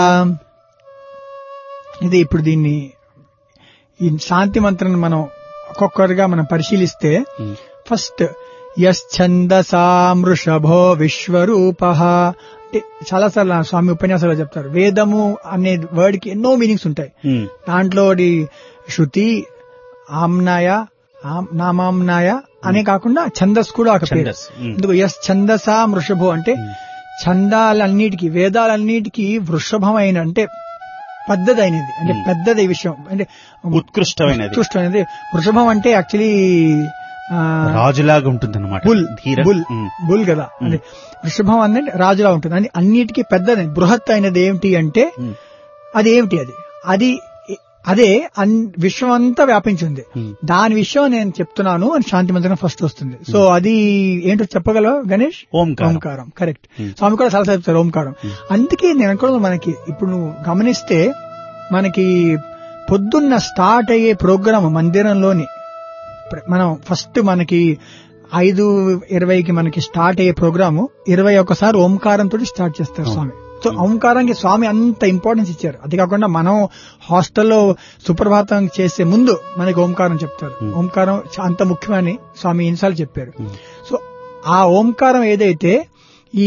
ఇది ఇప్పుడు దీన్ని ఈ శాంతి మంత్రాన్ని మనం ఒక్కొక్కరుగా మనం పరిశీలిస్తే ఉమ్, ఫస్ట్ యశ్చందసామృషభో విశ్వరూప అంటే చాలాసార్లు నా స్వామి ఉపన్యాసాలు చెప్తారు వేదము అనే వర్డ్ కి ఎన్నో మీనింగ్స్ ఉంటాయి ఉమ్, దాంట్లో ఒకటి శృతి ఆమ్నాయ ఆమ్- నామామ్నాయ అనే కాకుండా ఛందస్ కూడా ఒక పేరు ఛందస్, ఉమ్. ఎందుకు ఎస్ ఛందసా వృషభో అంటే ఛందాలన్నిటికీ వేదాలన్నిటికీ వృషభమైన అంటే పెద్దదైనది అంటే Hmm. పెద్దది విషయం అంటే ఉత్కృష్టమైనది ఉత్కృష్టమైనది వృషభం అంటే యాక్చువల్లీ రాజులాగా ఉంటుంది అనమాట బుల్ ధీర బుల్ ఉమ్, బుల్ కదా అంటే వృషభం అంటే రాజులా ఉంటుంది అని అన్నిటికీ పెద్దది బృహత్ అయినది ఏమిటి అంటే ఉమ్, అది ఏమిటి అది అది అదే అన్ విశ్వం అంతా వ్యాపించింది ఉమ్. దాని విషయం నేను చెప్తున్నాను అని శాంతి మంత్రం ఫస్ట్ వస్తుంది సో అది ఏంటో చెప్పగలవా గణేష్ ఓంకారం ఓంకారం కరెక్ట్ Hmm. స్వామి కూడా చాలా చెప్తారు ఓంకారం Hmm. అందుకే నేను అనుకోవడం మనకి ఇప్పుడు నువ్వు గమనిస్తే మనకి పొద్దున్న స్టార్ట్ అయ్యే ప్రోగ్రామ్ మందిరంలోని ప్ర- మనం ఫస్ట్ మనకి ఐదు ఇరవైకి మనకి స్టార్ట్ అయ్యే ప్రోగ్రాము ఇరవై ఒక్కసారి ఓంకారంతో స్టార్ట్ చేస్తారు అవును. స్వామి సో ఓంకారానికి స్వామి అంత ఇంపార్టెన్స్ ఇచ్చారు అది కాకుండా మనం హాస్టల్లో సుప్రభాతం చేసే ముందు మనకి ఓంకారం చెప్తారు Hmm. ఓంకారం చ- అంత ముఖ్యమని స్వామి ఎన్నిసార్లు చెప్పారు ఉమ్, సో ఆ ఓంకారం ఏదైతే ఈ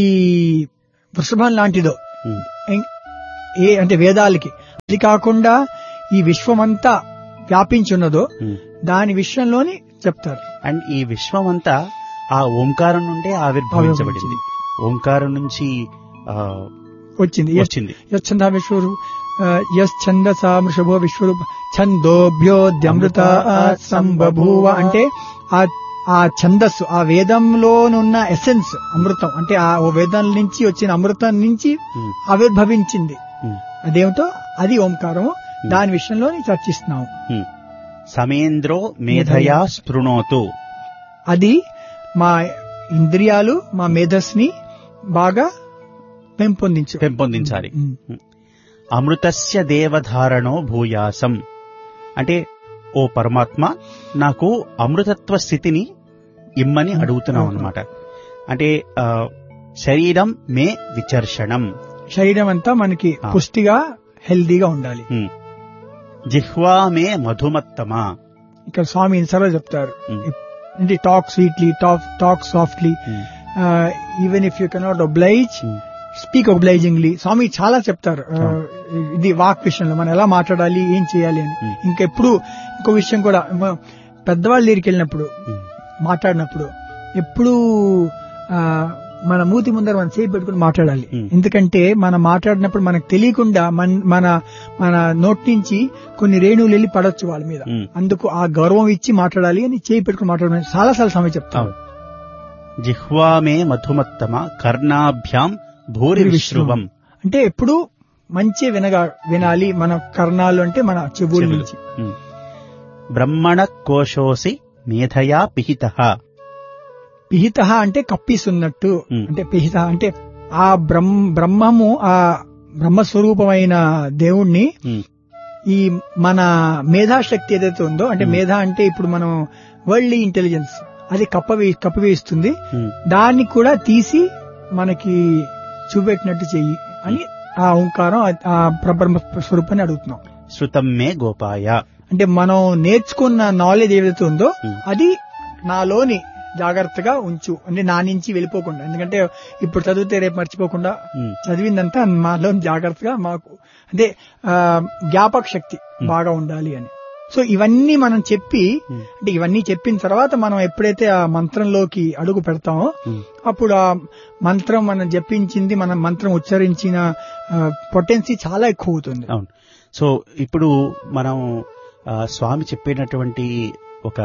వృషభం లాంటిదో ఉమ్, ఇం- ఏ అంటే వేదాలకి అది కాకుండా ఈ విశ్వమంతా వ్యాపించున్నదో ఉమ్. దాని విషయంలోని చెప్తారు అండ్ ఈ విశ్వం అంతా ఆ ఓంకారం నుండే ఆవిర్భవించబడింది ఓంకారం నుంచి ఆ, వచ్చింది ఎస్ వచ్చింది యశ్చంద విశ్వరు యస్ ఛందసా వృషభో విశ్వరూప ఛందోభ్యోద్యమృత సంబభూవ అంటే ఆ ఆ ఛందస్సు ఆ వేదంలోనున్న ఎసెన్స్ అమృతం అంటే ఆ ఓ వేదం నుంచి వచ్చిన అమృతం నుంచి ఉమ్, ఆవిర్భవించింది ఉమ్, అదేమిటో అది ఓంకారము దాని విషయంలో చర్చిస్తున్నాము ఉమ్. సమేంద్రో మేధయా స్పృణోతు అది మా ఇంద్రియాలు మా మేధస్ని బాగా పెంపొందించు పెంపొందించాలి ఉమ్. అమృతస్య దేవధారణో భూయాసం అంటే ఓ పరమాత్మ నాకు అమృతత్వ స్థితిని ఇమ్మని అడుగుతున్నాం అన్నమాట అంటే ఆ, శరీరం మే విచర్షణం శరీరం అంతా మనకి ఆ. పుష్టిగా హెల్దీగా ఉండాలి ఉమ్. జిహ్వా మే మధుమత్తమా ఇక్కడ స్వామి ఇన్సార్లు చెప్తారు ఉమ్. అంటే talk sweetly talk talk softly um, even if you cannot oblige um, speak obligingly Swami చాలా చెప్తారు ఆ, అవును. ఇది వాక్ విషయంలో మనం ఎలా మాట్లాడాలి ఏం చేయాలి అని ఉమ్. ఇంకెప్పుడు ఇంకో విషయం కూడా మ- పెద్దవాళ్ళ దగ్గరికి వెళ్ళినప్పుడు ఉమ్, మాట్లాడినప్పుడు ఎప్పుడు ఆ, మన మూతి ముందర మనం చేయి పెట్టుకుని మాట్లాడాలి ఉమ్. ఎందుకంటే మనం మాట్లాడినప్పుడు మనకు తెలియకుండా మన మన మన నోటి నుంచి కొన్ని రేణువులు వెళ్ళి పడొచ్చు వాళ్ళ మీద ఉమ్. అందుకు ఆ గౌరవం ఇచ్చి మాట్లాడాలి అని చేయి పెట్టుకుని మాట్లాడమని చాలా సార్లు సమయం చెప్తాను జిహ్వా మే మధుమత్తమ కర్ణాభ్యాం భూరి విశ్రువం అంటే ఎప్పుడు మంచి వినగా వినాలి మన కర్ణాలు అంటే మన చెవుల చెవులు. నుంచి ఉమ్. బ్రహ్మణ కోశోసి మేధయా పిహిత పిహిత అంటే కప్పిస్తున్నట్టు ఉమ్. అంటే పిహిత అంటే ఆ బ్రహ్మ బ్రహ్మము ఆ బ్రహ్మస్వరూపమైన దేవుణ్ణి ఈ మన మేధాశక్తి ఏదైతే ఉందో అంటే Hmm. మేధ అంటే ఇప్పుడు మనం వరల్డ్ ఇంటెలిజెన్స్ అది కప్పవే కప్పివేస్తుంది దాన్ని కూడా తీసి మనకి చూపెట్టినట్టు చెయ్యి అని ఆ ఓంకారం ఆ- ఆ ప్రబ్రహ్మ స్వరూపాన్ని అడుగుతున్నాం శృతం మే గోపాయ అంటే మనం నేర్చుకున్న నాలెడ్జ్ ఏదైతే ఉందో Hmm. అది నాలోని జాగ్రత్తగా ఉంచు అంటే నా నుంచి వెళ్ళిపోకుండా ఎందుకంటే ఇప్పుడు చదివితే రేపు మర్చిపోకుండా ఉమ్, చదివిందంతా మాలో జాగ్రత్తగా మాకు అంటే ఆ, జ్ఞాపక శక్తి బాగా ఉండాలి అని సో ఇవన్నీ మనం చెప్పి ఉమ్, అంటే ఇవన్నీ చెప్పిన తర్వాత మనం ఎప్పుడైతే ఆ మంత్రంలోకి అడుగు పెడతామో ఉమ్, అప్పుడు ఆ మంత్రం మనం జపించింది మన మంత్రం ఉచ్చరించిన పొటెన్సీ చాలా ఎక్కువ అవుతుంది అవును సో ఇప్పుడు మనం ఆ, స్వామి చెప్పినటువంటి ఒక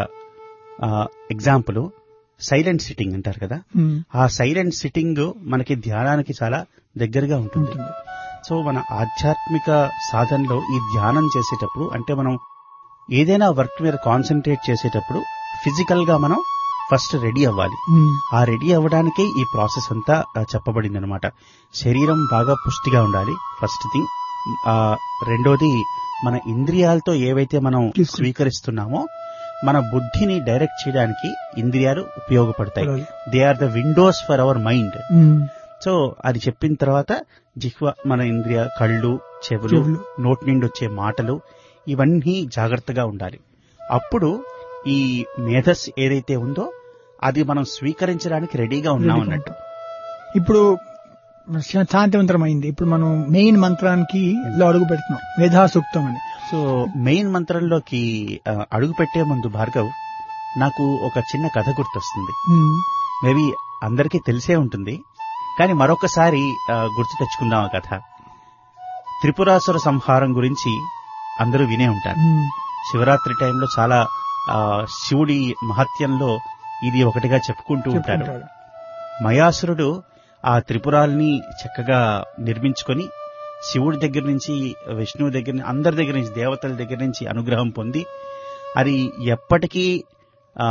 ఎగ్జాంపుల్ సైలెంట్ సిట్టింగ్ అంటారు కదా ఉమ్, ఆ సైలెంట్ సిట్టింగ్ మనకి ధ్యానానికి చాలా దగ్గరగా ఉంటుంది ఉంటుంది సో మన ఆధ్యాత్మిక సాధనలో ఈ ధ్యానం చేసేటప్పుడు అంటే మనం ఏదైనా వర్క్ మీద కాన్సన్ట్రేట్ చేసేటప్పుడు ఫిజికల్ గా మనం ఫస్ట్ రెడీ అవ్వాలి ఉమ్, ఆ రెడీ అవ్వడానికే ఈ ప్రాసెస్ అంతా చెప్పబడింది అనమాట శరీరం బాగా పుష్టిగా ఉండాలి ఫస్ట్ థింగ్ ఆ రెండోది మన ఇంద్రియాలతో ఏవైతే మనం తీసుకు- స్వీకరిస్తున్నామో మన బుద్ధిని డైరెక్ట్ చేయడానికి ఇంద్రియాలు ఉపయోగపడతాయి పర్వాలేదు. They are the windows for our mind um, so అది చెప్పిన తర్వాత జిహ్వ మన ఇంద్రియ కళ్ళు చెవులు చెవులు. నోటి నుండి వచ్చే మాటలు ఇవన్నీ జాగ్రత్తగా ఉండాలి అప్పుడు ఈ మేధస్ ఏదైతే ఉందో అది మనం స్వీకరించడానికి రెడీగా ఉన్నాం అన్నట్టు ఇప్పుడు శాంతివంతరం అయింది ఇప్పుడు మనం మెయిన్ మంత్రానికి లో అడుగు పెడుతున్నాం మేధాసూక్తం అని సో మెయిన్ మంత్రంలోకి ఆ, అడుగు పెట్టే ముందు భార్గవ్ నాకు ఒక చిన్న కథ గుర్తొస్తుంది ఉమ్, మేబీ అందరికీ తెలిసే ఉంటుంది కానీ మరొకసారి ఆ, గుర్తు తెచ్చుకుందాం ఆ కథ త్రిపురాసుర సంహారం గురించి అందరూ వినే ఉంటారు ఉమ్, శివరాత్రి టైంలో చాలా ఆ, శివుడి మహత్యంలో ఇది ఒకటిగా చెప్పుకుంటూ ఉంటారు చెప్పుకుంటారు మయాసురుడు ఆ త్రిపురాల్ని చక్కగా నిర్మించుకొని శివుడి దగ్గర నుంచి విష్ణువు దగ్గర నుంచి అందరి దగ్గర నుంచి దేవతల దగ్గర నుంచి అనుగ్రహం పొంది అది ఎప్పటికీ ఆ,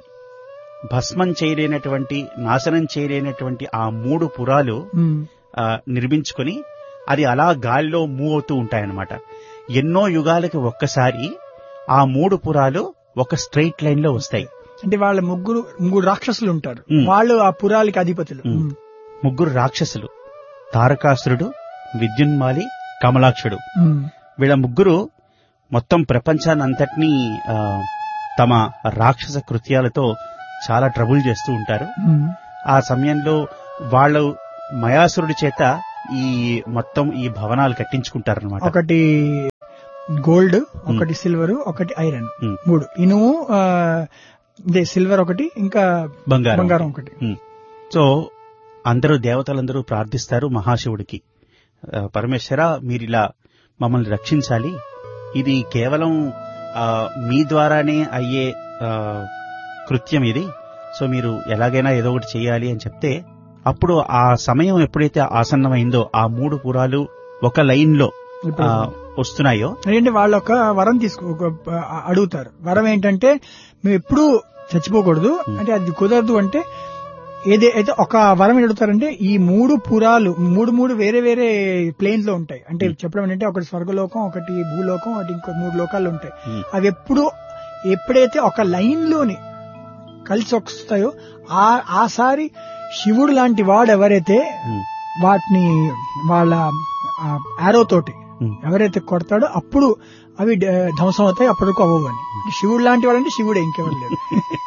భస్మం చేయలేనటువంటి నాశనం చేయలేనటువంటి ఆ మూడు పురాలు ఉమ్, ఆ, నిర్మించుకొని అది అలా గాలిలో మూవ్ అవుతూ ఉంటాయన్నమాట ఎన్నో యుగాలకి ఒక్కసారి ఆ మూడు పురాలు ఒక స్ట్రైట్ లైన్ లో వస్తాయి అంటే వాళ్ళ ముగ్గురు ముగ్గురు రాక్షసులు ఉంటారు ఉమ్. వాళ్ళు ఆ పురాలకి అధిపతులు ఉమ్. ఉమ్, ముగ్గురు రాక్షసులు తారకాసురుడు విద్యున్మాలి కమలాక్షుడు ఉమ్, వీళ్ళ ముగ్గురు మొత్తం ప్రపంచాన్ని అంతటినీ ఆ, తమ రాక్షస కృత్యాలతో చాలా ట్రబుల్ చేస్తూ ఉంటారు ఉమ్, ఆ సమయంలో వాళ్ళు మయాసురుడి చేత ఈ మొత్తం ఈ భవనాలు కట్టించుకుంటారనమాట ఒకటి గోల్డ్ ఒకటి సిల్వర్ ఒకటి ఐరన్ ఉమ్. మూడు ఇనుము ఆ, ఇదే సిల్వర్ ఒకటి ఇంకా బంగారం బంగారం ఒకటి ఉమ్. సో అందరూ దేవతలందరూ ప్రార్థిస్తారు మహాశివుడికి ఆ, పరమేశ్వర మీరిలా మమ్మల్ని రక్షించాలి ఇది కేవలం ఆ, మీ ద్వారానే అయ్యే ఆ, కృత్యం ఇది సో మీరు ఎలాగైనా ఏదో ఒకటి చేయాలి అని చెప్తే అప్పుడు ఆ సమయం ఎప్పుడైతే ఆసన్నమైందో ఆ మూడు పురాలు ఒక లైన్ లో ఇప్పుడు ఆ, వస్తున్నాయో ఏంటంటే వాళ్ళు ఒక వరం తీసుకో ఒక ఆ, అడుగుతారు వరం ఏంటంటే మేము ఎప్పుడూ చచ్చిపోకూడదు అంటే అది కుదరదు అంటే ఏదే అయితే ఒక వరం ఏంటి అడుగుతారంటే ఈ మూడు పురాలు మూడు మూడు వేరే వేరే ప్లేన్ లో ఉంటాయి అంటే చెప్పడం ఏంటంటే ఒకటి స్వర్గలోకం ఒకటి భూలోకం ఒకటి ఇంకో మూడు లోకాలు ఉంటాయి ఉమ్, అవి ఎప్పుడు ఎప్పుడైతే ఒక లైన్ లోని కలిసి వస్తాయో ఆ ఆసారి శివుడు లాంటి వాడు ఎవరైతే ఉమ్, వాటిని వాళ్ళ ఆరో తోటి ఉమ్. ఎవరైతే కొడతాడో అప్పుడు అవి డ- ధ్వంసం అవుతాయి అప్పటికి అవ్వవు అని శివుడు లాంటి వాడంటే శివుడే ఇంకెవరు లేరు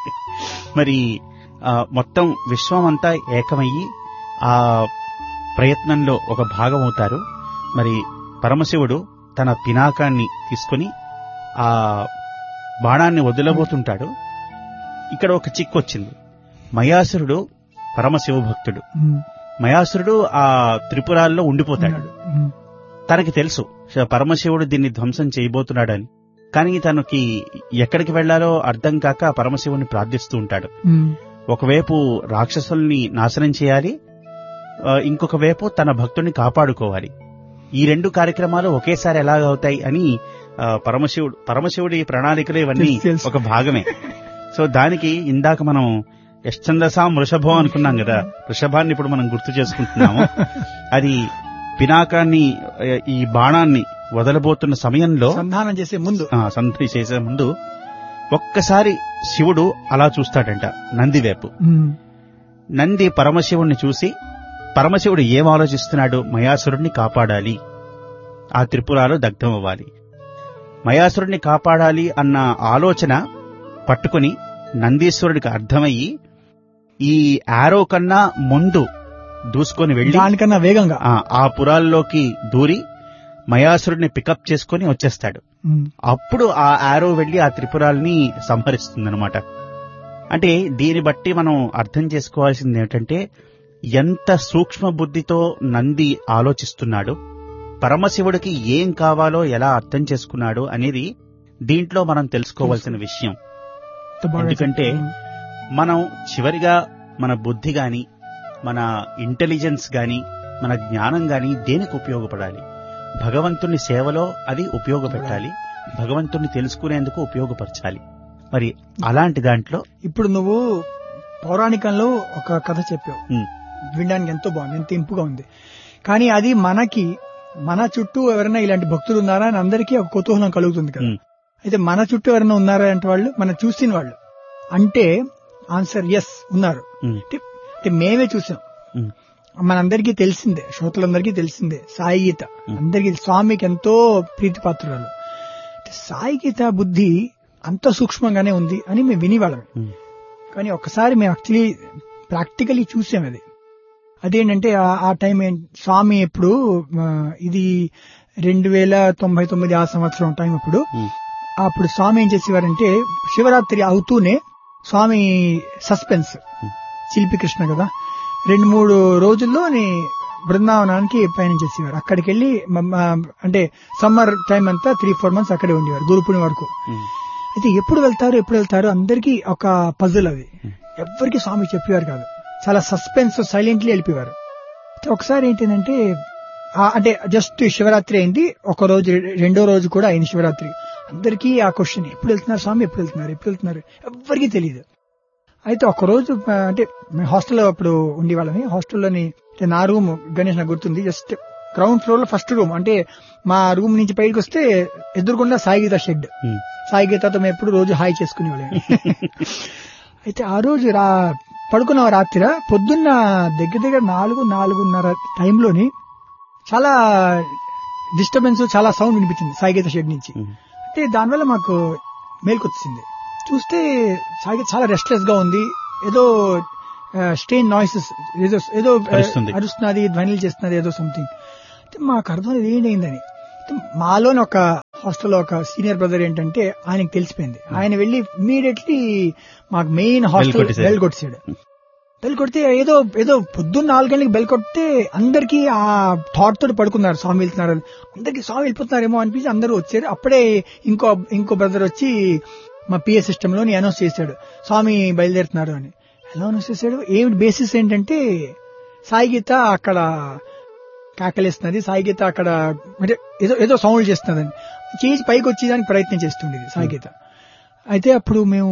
మరి ఆ, మొత్తం విశ్వం అంతా ఏకమయ్యి ఆ ప్రయత్నంలో ఒక భాగం అవుతారు మరి పరమశివుడు తన పినాకాన్ని తీసుకొని ఆ బాణాన్ని వదిలబోతుంటాడు ఇక్కడ ఒక చిక్కు వచ్చింది మయాసురుడు పరమశివ భక్తుడు ఉమ్, మయాసురుడు ఆ త్రిపురాల్లో ఉండిపోతాడు ఉన్నాడు. ఉమ్, తనకి తెలుసు శ- పరమశివుడు దీన్ని ధ్వంసం చేయబోతున్నాడని కానీ తనకి ఎక్కడికి వెళ్లాలో అర్థం కాక పరమశివుని ప్రార్థిస్తూ ఉంటాడు ఉమ్, ఒకవైపు రాక్షసుల్ని నాశనం చేయాలి ఆ, ఇంకొక వైపు తన భక్తుడిని కాపాడుకోవాలి ఈ రెండు కార్యక్రమాలు ఒకేసారి ఎలాగవుతాయి అని ఆ, పరమశివుడు పరమశివుడి ప్రణాళికలు ఇవన్నీ తెలుసు, తెలుసు. ఒక భాగమే సో దానికి ఇందాక మనం యశ్చందసాం వృషభం అనుకున్నాం కదా వృషభాన్ని ఇప్పుడు మనం గుర్తు చేసుకుంటున్నాము అది పినాకాన్ని ఆ, ఈ బాణాన్ని వదలబోతున్న సమయంలో సంధానం చేసే ముందు ఆ, సంధి చేసే ముందు ఒక్కసారి శివుడు అలా చూస్తాడంట నంది వైపు ఉమ్, నంది పరమశివుణ్ణి చూసి పరమశివుడు ఏం ఆలోచిస్తున్నాడు మయాసురుణ్ణి కాపాడాలి ఆ త్రిపురాలు దగ్ధమవ్వాలి మయాసురుణ్ణి కాపాడాలి అన్న ఆలోచన పట్టుకుని నందీశ్వరుడికి అర్థమయ్యి ఈ ఆరో కన్నా ముందు దూసుకొని వెళ్లి దానికన్నా వేగంగా ఆ, ఆ పురాల్లోకి దూరి మయాసురుడిని పికప్ చేసుకుని వచ్చేస్తాడు ఉమ్, అప్పుడు ఆ ఆరో వెళ్లి ఆ త్రిపురాల్ని సంహరిస్తుందన్నమాట అంటే దీన్ని బట్టి మనం అర్థం చేసుకోవాల్సింది ఏంటంటే ఎంత సూక్ష్మ బుద్ధితో నంది ఆలోచిస్తున్నాడు పరమశివుడికి ఏం కావాలో ఎలా అర్థం చేసుకున్నాడు అనేది దీంట్లో మనం తెలుసుకోవాల్సిన విషయం ఎంత బాగా ఎందుకంటే చెప్పారు. మనం చివరిగా మన బుద్ధి గాని మన ఇంటెలిజెన్స్ గాని మన జ్ఞానం గాని దేనికి ఉపయోగపడాలి భగవంతుని సేవలో అది ఉపయోగపెట్టాలి భగవంతుని తెలుసుకునేందుకు ఉపయోగపరచాలి మరి అలాంటి దాంట్లో ఇప్పుడు నువ్వు పౌరాణికంలో ఒక కథ చెప్పావు ఉమ్, వినడానికి ఎంతో బాగుంది ఎంత ఇంపుగా ఉంది కానీ అది మనకి మన చుట్టూ ఎవరైనా ఇలాంటి భక్తులు ఉన్నారా అని అందరికీ ఒక కుతూహలం కలుగుతుంది కదా ఉమ్, అయితే మన చుట్టూ ఎవరైనా ఉన్నారా అంటే వాళ్ళు మనం చూసిన వాళ్ళు అంటే ఆన్సర్ ఎస్ ఉన్నారు ఉమ్, అంటే అంటే మేమే చూసాం ఉమ్, మనందరికీ తెలిసిందే శ్రోతలందరికీ తెలిసిందే సాయి గీత అందరికీ స్వామికి ఎంతో ప్రీతిపాత్రురాలు అంటే సాయి గీత బుద్ధి అంత సూక్ష్మంగానే ఉంది అని మేము వినివాళ్ళం ఉమ్, కానీ ఒక్కసారి మేము యాక్చువల్లీ ప్రాక్టికలీ చూసాం అది అదేంటంటే ఆ- ఆ టైం ఏం- స్వామి ఎప్పుడు ఆ, ఇది రెండు వేల తొంభై తొమ్మిది ఆ సంవత్సరం టైం అప్పుడు ఉమ్, అప్పుడు స్వామి ఏం చేసేవారంటే శివరాత్రి అవుతూనే స్వామి సస్పెన్స్ శిల్పి కృష్ణ కదా రెండు మూడు రోజుల్లో బృందావనానికి పయనం చేసేవారు అక్కడికి వెళ్ళి మ- మ- అంటే సమ్మర్ టైం అంతా త్రీ ఫోర్ మంత్స్ అక్కడే ఉండేవారు గురుపుని వరకు ఉమ్, అయితే ఎప్పుడు వెళ్తారు ఎప్పుడు వెళ్తారు అందరికీ ఒక పజిల్ అది ఎవ్వరికి స్వామి చెప్పేవారు కాదు చాలా సస్పెన్స్ సైలెంట్లీ వెళ్ళిపోయేవారు అయితే ఒకసారి ఏంటంటే ఆ- అంటే జస్ట్ శివరాత్రి అయింది ఒక రోజు రెండో రోజు కూడా అయింది శివరాత్రి అందరికీ ఆ క్వశ్చన్ ఎప్పుడు వెళ్తున్నారు స్వామి ఎప్పుడు వెళ్తున్నారు ఎప్పుడు వెళ్తున్నారు ఎవ్వరికీ తెలియదు అయితే ఒక రోజు ఆ, అంటే మేము హాస్టల్లో అప్పుడు ఉండేవాళ్ళని హాస్టల్లోని అంటే నా రూమ్ గణేష్ నాకు గుర్తుంది జస్ట్ గ్రౌండ్ ఫ్లోర్ లో ఫస్ట్ రూమ్ అంటే మా రూమ్ నుంచి బయటకు వస్తే ఎదురుకుండా సాయిగీత షెడ్ ఉమ్, సాయి గీతతో మేము ఎప్పుడు రోజు హాయ్ చేసుకునేవాళ్ళం అయితే ఆ రోజు రా పడుకున్న రాత్రి పొద్దున్న దగ్గర దగ్గర నాలుగు నాలుగున్నర టైంలోని చాలా డిస్టర్బెన్స్ చాలా సౌండ్ వినిపించింది సాయి గీత షెడ్ నుంచి ఉమ్, అంటే దానివల్ల మాకు మేల్కొచ్చింది చూస్తే సాయి గీత చాలా రెస్ట్లెస్ గా ఉంది ఏదో స్టేన్ నాయిసెస్ ఏదో ఏదో ఆ, అరుస్తుంది. అరుస్తున్నది ధ్వనులు చేస్తున్నది ఏదో సంథింగ్ అయితే మాకు అర్థం లేదు ఏంటైందని అయితే మాలోని ఒక హాస్టల్లో ఒక సీనియర్ బ్రదర్ ఏంటంటే ఆయనకి తెలిసిపోయింది ఆయన వెళ్ళి ఇమీడియట్లీ మాకు మెయిన్ హాస్టల్ కొట్టేశాడు. బెల్ కొట్టేశాడు బెల్ కొడితే ఏదో ఏదో పొద్దున్న నాలుగు గంటలకు బెల్ కొడితే అందరికీ ఆ థాట్ తోటి పడుకున్నారు స్వామి వెళ్తున్నారు అని. అందరికీ స్వామి వెళ్ళిపోతున్నారేమో అనిపించి అందరూ వచ్చారు అప్పుడే ఇంకో ఇంకో బ్రదర్ వచ్చి మా పిఏ సిస్టమ్ లోని అనౌన్స్ చేశాడు స్వామి బయలుదేరుతున్నారు అని ఎలా అనౌన్స్ చేశాడు ఏమిటి బేసిస్ ఏంటంటే సాయి గీత అక్కడ కాకలేస్తున్నది సాయి గీత అక్కడ అంటే ఏదో ఏదో సౌండ్ చేస్తున్నదని చేసి పైకి వచ్చేదానికి ప్రయత్నం చేస్తుండేది సాయి గీత అయితే అప్పుడు మేము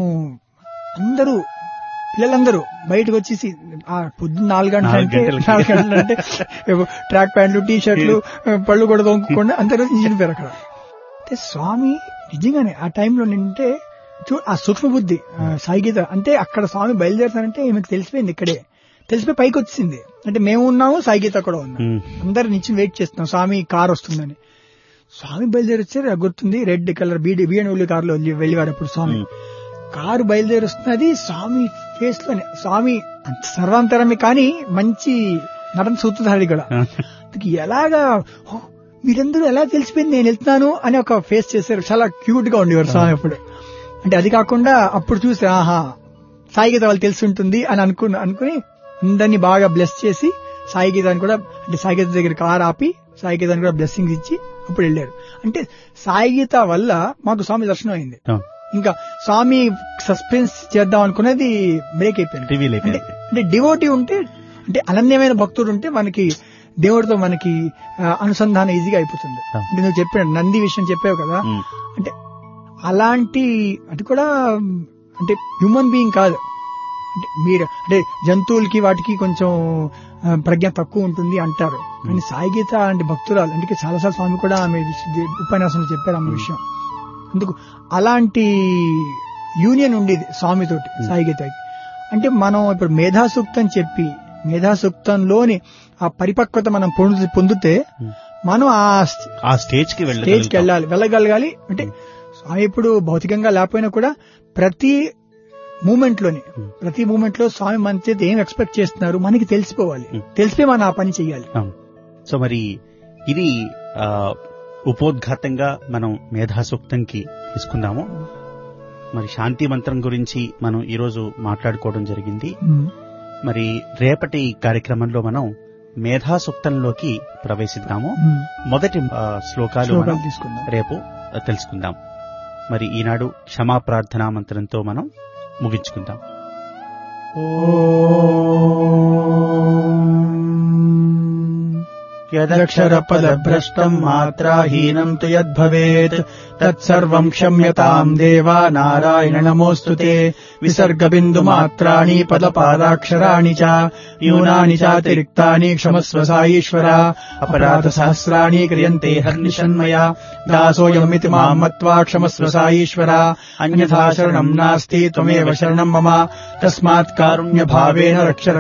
అందరూ పిల్లలందరూ బయటకు వచ్చేసి ఆ పొద్దున్న నాలుగు గంటలు నాలుగు అంటే గంటలకి. నాలుగు గంటలు అంటే ట్రాక్ ప్యాంట్లు టీ షర్ట్లు పళ్ళు కూడా తొంగకుండా అందరూ నిలిపారు అక్కడ అంటే స్వామి నిజంగానే ఆ టైంలో నింటే చూ ఆ సూక్ష్మ బుద్ధి ఆ సాయి గీత అంటే అక్కడ స్వామి బయలుదేరుతారంటే ఈమెకు తెలిసిపోయింది ఇక్కడే తెలిసిపోయి పైకి వచ్చింది అంటే మేము ఉన్నాము సాయి గీత కూడా ఉన్నాం ఉమ్, అందరు నుంచి వెయిట్ చేస్తున్నాం స్వామి కార్ వస్తుందని స్వామి బయలుదేరి వచ్చారు నాకు గుర్తుంది రెడ్ కలర్ బీడి బిఎన్డబ్ల్యూ కార్ లో వెళ్ళేవారు అప్పుడు స్వామి ఉమ్, కారు బయలుదేరి వస్తున్నది స్వామి ఫేస్ లోనే స్వామి అంత సర్వాంతరమే కానీ మంచి నటన సూత్రధారి కూడా అందుకు ఎలాగా "ఓ, మీరందరూ ఎలా తెలిసిపోయింది నేను వెళ్తున్నాను అని ఒక ఫేస్ చేశారు చాలా క్యూట్ గా ఉండేవారు స్వామి అప్పుడు అంటే అది కాకుండా అప్పుడు చూసి ఆహా సాయి గీత వాళ్ళు తెలిసి ఉంటుంది అని అనుకున్న అనుకుని అందరినీ బాగా బ్లెస్ చేసి సాయి గీతాన్ని కూడా అంటే సాయి గీత దగ్గర కార్ ఆపి సాయి గీతాన్ని కూడా బ్లెస్సింగ్స్ ఇచ్చి అప్పుడు వెళ్ళారు అంటే సాయి గీత వల్ల మాకు స్వామి దర్శనం అయింది ఆ, ఇంకా స్వామి సస్పెన్స్ చేద్దాం అనుకునేది బ్రేక్ అయిపోయింది రివీల్ అంటే అయిపోయింది అంటే డివోటీ ఉంటే అంటే అనన్యమైన భక్తుడు ఉంటే మనకి దేవుడితో మనకి ఆ, అనుసంధానం ఈజీగా అయిపోతుంది ఆ. అంటే నువ్వు చెప్పాడు నంది విషయం చెప్పావు కదా ఉమ్, అంటే అలాంటి అది కూడా అంటే హ్యూమన్ బీయింగ్ కాదు అంటే మీరు అంటే జంతువులకి వాటికి కొంచెం ఆ, ప్రజ్ఞ తక్కువ ఉంటుంది అంటారు కానీ సాయి గీత అంటే భక్తురాలు అందుకే చాలాసార్లు స్వామి కూడా ఆమె విష- ఉపన్యాసంలో చెప్పారు ఆమె విషయం అందుకు అలాంటి యూనియన్ ఉండేది స్వామితోటి సాయి గీతకి అంటే మనం ఇప్పుడు మేధాసూక్తం చెప్పి మేధాసూక్తంలోని ఆ పరిపక్వత మనం పొందు పొందితే Hmm. మనం ఆ ఆ స్టేజ్ కి స్టేజ్కి వెళ్ళి వెళ్ళాలి వెళ్ళగలగాలి అంటే స్వామి ఇప్పుడు భౌతికంగా లేకపోయినా కూడా ప్రతి మూమెంట్ లోని Hmm. ప్రతి మూమెంట్ లో స్వామి మన చేత ఏం ఎక్స్పెక్ట్ చేస్తున్నారు మనకి తెలిసిపోవాలి Hmm. తెలిసిపోయి మనం ఆ పని చేయాలి సో మరి ఇది ఆ, ఉపోద్ఘాతంగా మనం మేధాసూక్తంకి తీసుకుందాము మరి శాంతి మంత్రం గురించి మనం ఈరోజు మాట్లాడుకోవడం జరిగింది మరి రేపటి కార్యక్రమంలో మనం మేధాసూక్తంలోకి ప్రవేశిద్దాము Hmm. మొదటి ఆ, శ్లోకాలు శ్లోకాలు మనం తీసుకుందాం రేపు ఆ, తెలుసుకుందాం మరి ఈనాడు క్షమా ప్రార్థనా మంత్రంతో మనం ముగించుకుందాం యదక్షరపదభ్రష్టం మాత్రాహీనం తు యద్భవేత్ తత్సర్వం క్షమ్యతాం దేవా నారాయణ నమోऽस्तु తే విసర్గ బిందు మాత్రాణి పదపాదాక్షరాణి చ న్యూనాని చాతిరిక్తాని క్షమస్వ సాయీశ్వర అపరాధ సహస్రాణి క్రియంతే హర్నిషన్మయా దాసోయమితి మాం మత్వా క్షమస్వ సాయీశ్వర అన్యథా శరణం నాస్తి త్వమేవ శరణం మమ తస్మాత్ కారుణ్య భావేన రక్ష